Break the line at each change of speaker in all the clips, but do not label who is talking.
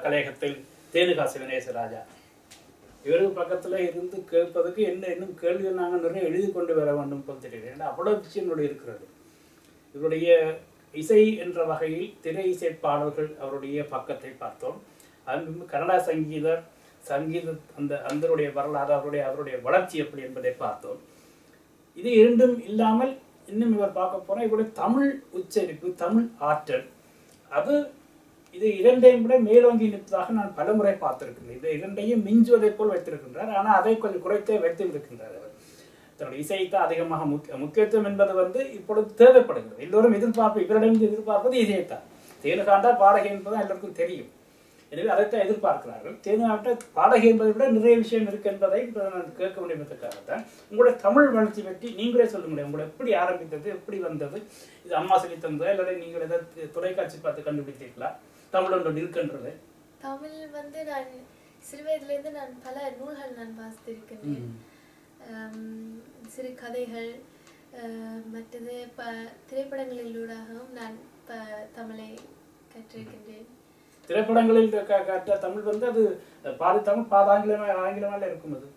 கலையகத்தில் தேனுகா சிவனேசராஜா இவருக்கு பக்கத்துல இருந்து கேட்பதற்கு என்ன இன்னும் கேள்விகள் நாங்கள் நிறைய எழுதி கொண்டு வர வேண்டும் போல் தெரியுது ஏன்னா அவ்வளவு விஷயங்களோடு இருக்கிறது இவருடைய இசை என்ற வகையில் திரை இசை பாடல்கள் அவருடைய பக்கத்தை பார்த்தோம் அது கன்னடா சங்கீதர் சங்கீத அந்த அந்தருடைய வரலாறு அவருடைய அவருடைய வளர்ச்சி எப்படி என்பதை பார்த்தோம் இது இரண்டும் இல்லாமல் இன்னும் இவர் பார்க்க போனா இவருடைய தமிழ் உச்சரிப்பு தமிழ் ஆற்றல் அது இது இரண்டையும் விட மேலோங்கி நிற்பதாக நான் பலமுறை பார்த்திருக்கிறேன் இது இரண்டையும் மிஞ்சுவதைப் போல் வைத்திருக்கின்றார் ஆனால் அதை கொஞ்சம் குறைத்தே வைத்து இருக்கின்றார் அவர் தன்னுடைய இசைக்கு அதிகமாக முக்கிய முக்கியத்துவம் என்பது வந்து இப்பொழுது தேவைப்படுகிறது எல்லோரும் எதிர்பார்ப்பு இவரிடம் எதிர்பார்ப்பது இசையைத்தான் தேனுகாண்டா பாடகி என்பது எல்லாருக்கும் தெரியும் எனவே அதைத்தான் எதிர்பார்க்கிறார்கள் தேனுகாட்ட பாடகி என்பதை விட நிறைய விஷயம் இருக்கு என்பதை இப்ப நான் கேட்க முடியுமதற்காகத்தான் உங்களுடைய தமிழ் வளர்ச்சி பற்றி நீங்களே சொல்ல முடியும் உங்களை எப்படி ஆரம்பித்தது எப்படி வந்தது இது அம்மா சொல்லி தந்ததா இல்லை நீங்கள் ஏதாவது தொலைக்காட்சி பார்த்து கண்டுபிடித்தீர்களா தமிழ் ஒன்று இருக்கின்றது
தமிழ் வந்து நான் சிறு வயதிலிருந்து நான் பல நூல்கள் நான் வாசித்திருக்கின்றேன் ஆம், சிறு கதைகள் ஆஹ், மற்றது ப திரைப்படங்களிலூடாகவும் நான் ப தமிழை கற்றிருக்கின்றேன்
திரைப்படங்களில் க- கற்ற தமிழ் வந்து அது பாதி தமிழ் பாதி ஆங்கிலமா ஆங்கிலமால இருக்கும் அது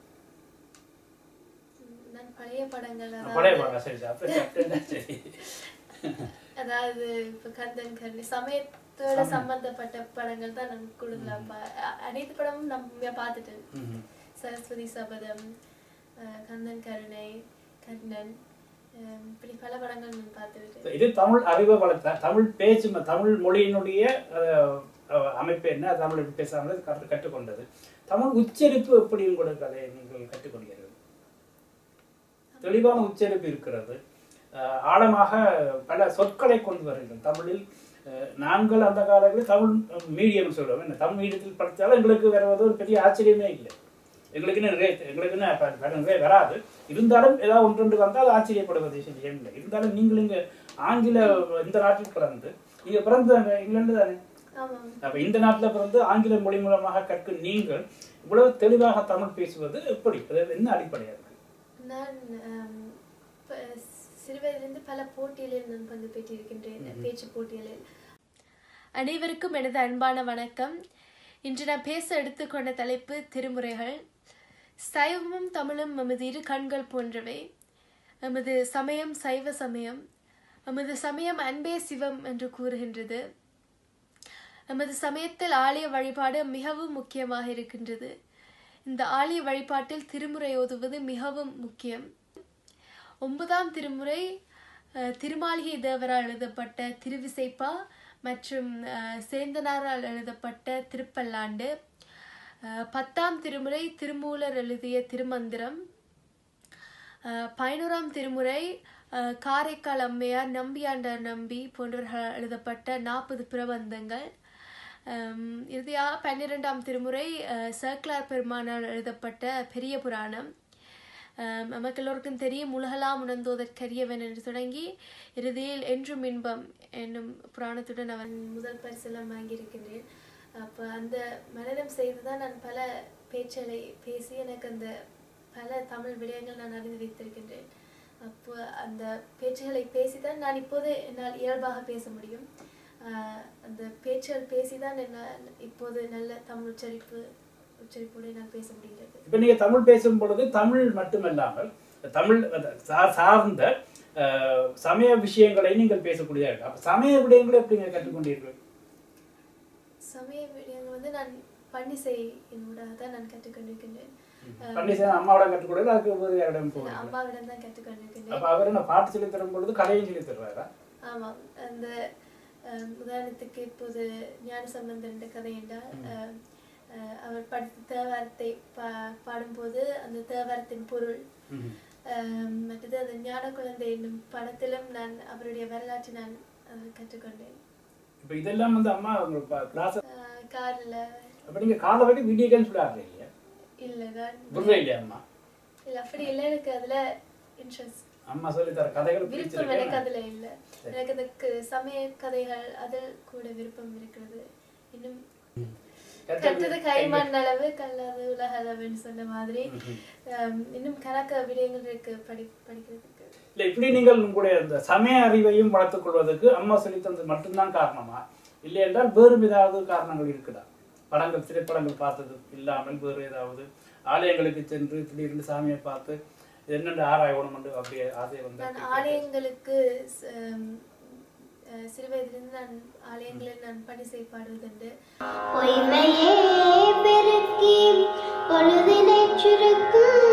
நான் பழைய படங்கள்
பழைய
அதாவது
பாடம் சரி சரி அப்ப அப்படின்னா சரி
அதாவது இப்ப கந்தன் கருணை சமயத்தோட சம்பந்தப்பட்ட படங்கள் தான் நான் கூடுதலா பா- அ- அனைத்து படமும் நம்ம பார்த்துட்டேன்
ம்ஹும்.
சரஸ்வதி சபதம் அஹ், கந்தன் கருணை கண்ணன் அஹ், இப்படி பல படங்கள் நான் பார்த்துவிட்டேன்
இது தமிழ் அறிவை வளர்த்த தமிழ் பேச்சு ம- தமிழ் மொழியினுடைய அஹ், அஹ், அமைப்பு என்ன தமிழ் எப்படி பேசாமல் கற்று கற்றுக்கொண்டது தமிழ் உச்சரிப்பு எப்படி உங்களுக்கு அதை நீங்கள் கற்றுக்கொள்கிறது தெளிவான உச்சரிப்பு இருக்கிறது அஹ், ஆழமாக பல சொற்களை கொண்டு வருகிறோம் தமிழில் அஹ், நாங்கள் அந்த காலத்தில் தமிழ் மீடியம் சொல்லுவோம் என்ன தமிழ் மீடியத்தில் படித்தாலும் எங்களுக்கு வருவது ஒரு பெரிய ஆச்சரியமே இல்லை எங்களுக்குன்னு நிறைய எங்களுக்குன்னு ப- பல நிறைய வராது இருந்தாலும் ஏதாவது ஒன்றொன்று வந்தால் ஆச்சரியப்படுவது விஷயம் இல்லை இருந்தாலும் நீங்கள் இங்கே ஆங்கில இந்த நாட்டில் பிறந்து நீங்க பிறந்த இங்கிலாந்து தானே
ஆமாம்
அப்ப இந்த நாட்டுல பிறந்து ஆங்கில மொழி மூலமாக கற்கும் நீங்கள் இவ்வளவு தெளிவாக தமிழ் பேசுவது எப்படி அது என்ன அடிப்படையா இருக்கு
நான் ஆம், ப- சிறு வயதிலிருந்து பல போட்டிகளில் நான் பங்கு பெற்றிருக்கின்றேன் பேச்சு போட்டிகளில் அனைவருக்கும் எனது அன்பான வணக்கம் இன்று நான் பேச எடுத்துக்கொண்ட தலைப்பு திருமுறைகள் சைவமும் தமிழும் எமது இரு கண்கள் போன்றவை எமது சமயம் சைவ சமயம் எமது சமயம் அன்பே சிவம் என்று கூறுகின்றது நமது சமயத்தில் ஆலய வழிபாடு மிகவும் முக்கியமாக இருக்கின்றது இந்த ஆலய வழிபாட்டில் திருமுறை ஓதுவது மிகவும் முக்கியம் ஒன்பதாம் திருமுறை அஹ், திருமாளிகை தேவரால் எழுதப்பட்ட திருவிசைப்பா மற்றும் அஹ், சேந்தனாரால் எழுதப்பட்ட திருப்பல்லாண்டு அஹ், பத்தாம் திருமுறை திருமூலர் எழுதிய திருமந்திரம் அஹ், பதினோராம் திருமுறை அஹ், காரைக்கால் அம்மையார் நம்பியாண்டார் நம்பி போன்றவர்கள் எழுதப்பட்ட நாற்பது பிரபந்தங்கள் அம், இறுதியாக பன்னிரெண்டாம் திருமுறை அஹ், சேக்கிழார் பெருமானால் எழுதப்பட்ட பெரிய புராணம் அஹ், நமக்கு எல்லோருக்கும் தெரியும் உலகலாம் உணர்ந்தோதற்கரியவன் என்று தொடங்கி இறுதியில் என்றும் இன்பம் என்னும் புராணத்துடன் அவன் முதல் பரிசெல்லாம் வாங்கியிருக்கின்றேன் அப்போ அந்த மனதம் செய்து தான் நான் பல பேச்சலை பேசி எனக்கு அந்த பல தமிழ் விடயங்கள் நான் அறிந்து வைத்திருக்கின்றேன் அப்போ அந்த பேச்சுகளை பேசிதான் நான் இப்போது என்னால் இயல்பாக பேச முடியும் ஆஹ் அந்த பேச்சுகள் பேசிதான் என்னால் இப்போது நல்ல தமிழ் உச்சரிப்பு உச்சரிப்போடு நான் பேச முடிகிறது
இப்ப நீங்க தமிழ் பேசும் பொழுது தமிழ் மட்டுமல்லாமல் தமிழ் அத- சா- சார்ந்த அஹ், சமய விஷயங்களை நீங்கள் பேசக்கூடியதா இருக்கு அப்ப சமய விடயங்களை எப்படி நீங்க கற்றுக்கொண்டீர்கள்
சமய விடயங்கள் வந்து நான் பன்னிசை என்னோட தான் நான் கற்றுக்கொண்டிருக்கின்றேன்
பண்டிசன் அம்மாவோட கற்றுக்கொடுது அதுக்கு வேறு யாரிடம் போகிறீங்க
அம்மாவிடம் தான் கற்றுக்கொண்டிருக்கின்றேன்
அப்ப அவர் என்ன பாட்டு சொல்லி தரும் பொழுது கதையும் சொல்லி தருவாரா
ஆமாம் அந்த அஹ், உதாரணத்துக்கு இப்போது ஞான சம்பந்தன் என்ற கதை என்றால் அஹ், அஹ், அவர் படித்த தேவாரத்தை பா பாடும்போது அந்த தேவாரத்தின் பொருள்
ம்ஹும்.
அஹ், மற்றது அந்த ஞான குழந்தை என்னும் படத்திலும் நான் அவருடைய வரலாற்றை நான் அஹ், கற்றுக்கொண்டேன்
இப்ப இதெல்லாம் வந்து அம்மா உங்களுக்கு கிளாஸ்
அஹ், காரில்
அப்ப நீங்க காலை வரைக்கும் வீடியோ கேம்ஸ் விளையாடுறீங்க இல்லையா
இல்லை நான்
விடுறே இல்லையா அம்மா
இல்லை அப்படி இல்லை எனக்கு அதில் இன்ட்ரெஸ்ட்
அம்மா சொல்லி தர கதைகள்
விருப்பம் எனக்கு
பிடிச்சிருக்கு
அதுல இல்ல எனக்கு அந்த க- சமய கதைகள் அதில் கூட விருப்பம் இருக்கிறது இன்னும் கற்றது கைமான் அளவு கல்லாது உலக அளவுன்னு சொன்ன மாதிரி ஆம், இன்னும் கணக்க விடயங்கள் இருக்கு படி படிக்கிறதுக்கு
இல்ல இப்படி நீங்கள் உங்களுடைய அந்த சமய அறிவையும் வளர்த்துக் கொள்வதற்கு அம்மா சொல்லி தந்தது மட்டும்தான் காரணமா இல்லை என்றால் வேறு ஏதாவது காரணங்கள் இருக்குதா படங்கள் திரைப்படங்கள் பார்த்தது இல்லாமல் வேறு ஏதாவது ஆலயங்களுக்கு சென்று திடீர்னு சாமியை பார்த்து என்னென்ன ஆராயணும் என்று அப்படியே ஆசை வந்து
நான் ஆலயங்களுக்கு ஸ்- ஹம், அஹ் சிறு வயதிலிருந்து நான் ஆலயங்களில் நான் பணி செய்யப்படுவதுண்டு
பொய்மையே பெருக்கி பொழுதினை சுருக்கும்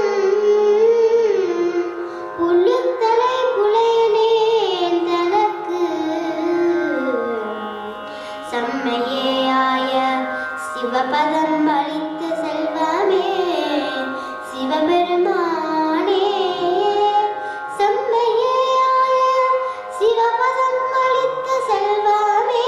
புல்லுத்தலை புலையனேன் தனக்கு செம்மையே ஆய சிவபதம் அளித்த செல்வமே சிவபெருமானே செம்மையே ஆய சிவபதம் அளித்த செல்வமே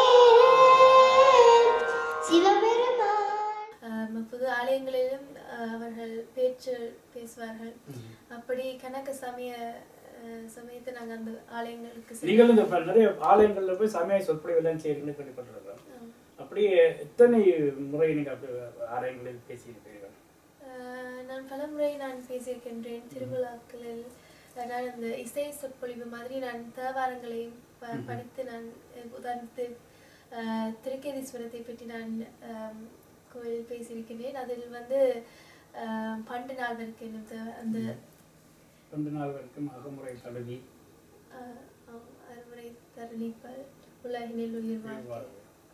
சிவபெருமான்
ஆம், பொது ஆலயங்களிலும் அஹ், அவர்கள் பேச்சு பேசுவார்கள் அப்படி கணக்க சமய அஹ், சமயத்தை நாங்கள் அந்த ஆலயங்களுக்கு சென்று-
நீங்கள் இந்த இப்ப நிறைய ஆலயங்கள்ல போய் சமய சொற்பொழிவெல்லாம் செய்யணும்னு கேள்விப்பட்டிருக்கோம் அப்படியே எத்தனை முறை நீங்கள் அப்படி ஆலயங்களில் பேசியிருப்பீர்கள்
அஹ், நான் பலமுறை நான் பேசியிருக்கின்றேன் திருவிழாக்களில் அஹ், நான் அந்த இசை சொற்பொழிவு மாதிரி நான் தேவாரங்களையும் ப- படித்து நான் அஹ், உதாரணத்துக்கு அஹ், திருக்கேதீஸ்வரத்தை பற்றி நான் அஹ், கோயில் பேசியிருக்கின்றேன் அதில் வந்து அஹ், பண்டு நாள் வரைக்கும் என்னும் தே- அந்த
ரெண்டு நாள் வரைக்கும் அகமுறை தழுவி
அஹ், ஆம், அறுமுறை தருணிப்பல் உலகினில் உயிர் வாழ்க்கை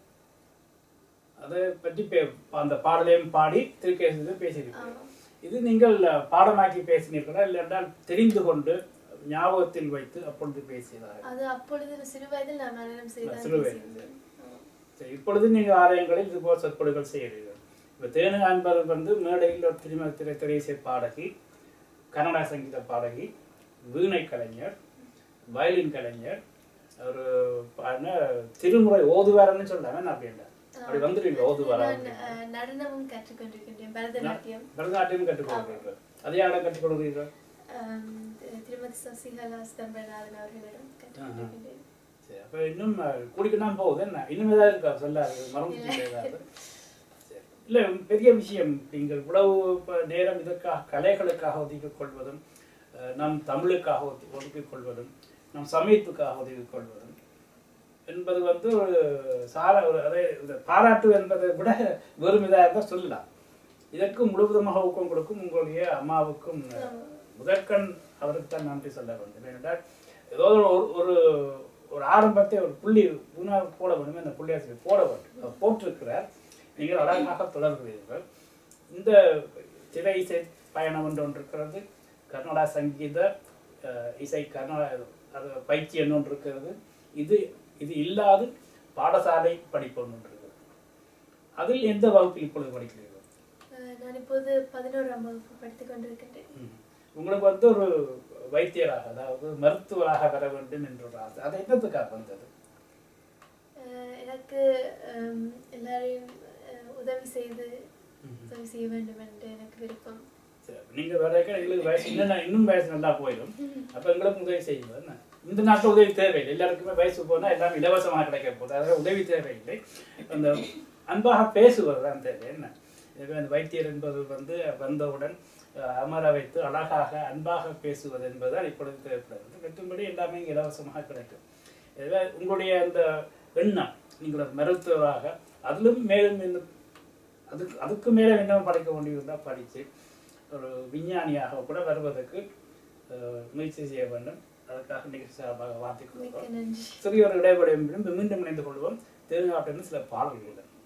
அதை பற்றி பே- அந்த பாடலையும் பாடி திருக்கேசத்தை பேசியிருக்கீர்கள்
ஆமாம்.
இது நீங்கள் பாடமாக்கி பேசினீர்களா இல்லை என்றால் தெரிந்து கொண்டு ஞாபகத்தில் வைத்து அப்பொழுது பேசியதாக
அது அப்பொழுது சிறு வயதில் நான் மரணம் செய்தான்
சிறு வயதில்.
பேசியிருந்தேன். ஆமாம்.
சரி, இப்பொழுது நீங்கள் ஆலயங்களில் இதுபோல் சொற்பொழிவுகள் செய்கிறீர்கள் இப்போ தேனு அன்பர் வந்து மேடையில் ஒரு திருமண திரை திரையிசை பாடகி கன்னட சங்கீத பாடகி வீணை கலைஞர் வயலின் கலைஞர் ஒரு என்ன திருமுறை ஓதுவாரன்னு சொல்றாங்க என்ன அப்படின்னா அப்படி வந்துடுவீங்க ஓதுவாரா
நான் அஹ், நடனமும் கற்றுக்கொண்டிருக்கின்றேன் பரதநாட்டியம்
பரதநாட்டியம் கற்றுக்கொள்கிறீர்கள் அதே யாரை கற்றுக்கொள்கிறீர்கள்
ஆம், தி- திருமதி சசிகலா சிதம்பரநாதன் அவர்களிடம் கற்றுக்கொண்டிருக்கின்றேன்
சரி அப்போ இன்னும் குடிக்கணும் போகுது என்ன இன்னும் ஏதாவது இருக்கா சொல்லாது மறந்து ஏதாவது சரி. இல்லை பெரிய விஷயம் நீங்கள் இவ்வளவு இப்போ நேரம் இதற்காக கலைகளுக்காக ஒதுக்கிக் கொள்வதும் அஹ், நம் தமிழுக்காக ஒதுக்கி ஒதுக்கிக் கொள்வதும் நம் சமயத்துக்காக ஒதுக்கிக் கொள்வதும் என்பது வந்து ஒரு சார ஒரு அதை இந்த பாராட்டு என்பதை விட வெறும் இதாக இருந்தால் சொல்லலாம் இதற்கு முழுவதுமாக ஊக்கம் கொடுக்கும் உங்களுடைய அம்மாவுக்கும் அஹ், முதற்கண் அவருக்கு தான் நன்றி சொல்ல வேண்டும் ஏனென்றால் ஏதோ ஒரு ஒரு ஒரு ஆரம்பத்தை ஒரு புள்ளி உணவு போட வேண்டும் அந்த புள்ளி ஆசிரியர் போட வேண்டும் அவர் போட்டிருக்கிறார் நீங்கள் அழகாக தொடர்கிறீர்கள் இந்த திரை இசை பயணம் என்று ஒன்று இருக்கிறது கர்நாடகா சங்கீத அஹ், இசை கர்நாடக அது பயிற்சி என்ன ஒன்று இருக்கிறது இது இது இல்லாது பாடசாலை படிப்பு ஒன்று ஒன்று இருக்கிறது அதில் எந்த வகுப்பில் இப்பொழுது படிக்கிறீர்கள்
அஹ், நான் இப்போது பதினோராம் வகுப்பு படித்துக் கொண்டிருக்கின்றேன்
ம். உங்களுக்கு வந்து ஒரு வைத்தியராக அதாவது மருத்துவராக வர வேண்டும் என்ற ஒரு ஆசை அது என்னத்துக்காக வந்தது
அஹ், எனக்கு ஆம், எல்லாரையும் அஹ், உதவி செய்து உதவி செய்ய வேண்டும் என்று எனக்கு விருப்பம்
சரி, நீங்க வரைக்கும் எங்களுக்கு வயசு இன்னும் இன்னும் வயசு நல்லா போயிடும் அப்ப எங்களுக்கு உதவி செய்யுங்க என்ன இந்த நாட்டில் உதவி தேவையில்லை எல்லாருக்குமே வயசு போனா எல்லாம் இலவசமாக கிடைக்க போகுது அதனால உதவி தேவையில்லை அந்த அன்பாக பேசுவது தான் தேவை என்ன எனவே அந்த வைத்தியர் என்பது வந்து வந்தவுடன் அஹ், அமர வைத்து அழகாக அன்பாக பேசுவது என்பதுதான் இப்பொழுது தேவைப்படுகிறது மற்றும்படி எல்லாமே இங்க இலவசமாக கிடைக்கும் எனவே உங்களுடைய அந்த எண்ணம் நீங்கள் ஒரு மருத்துவராக அதிலும் மேலும் இன்னும் அதுக்கு அதுக்கு மேலே என்ன படிக்க வேண்டியிருந்தால் படித்து ஒரு விஞ்ஞானியாக கூட வருவதற்கு அஹ், முயற்சி செய்ய வேண்டும் அதற்காக நிகழ்ச்சி சார்பாக வாழ்த்திக்
மிக்க
கொள்வோம்
நன்றி
சிறிய ஒரு இடைவெளியும் மீண்டும் இணைந்து கொள்வோம் திருநாட்டிலிருந்து சில பாடல்களுடன்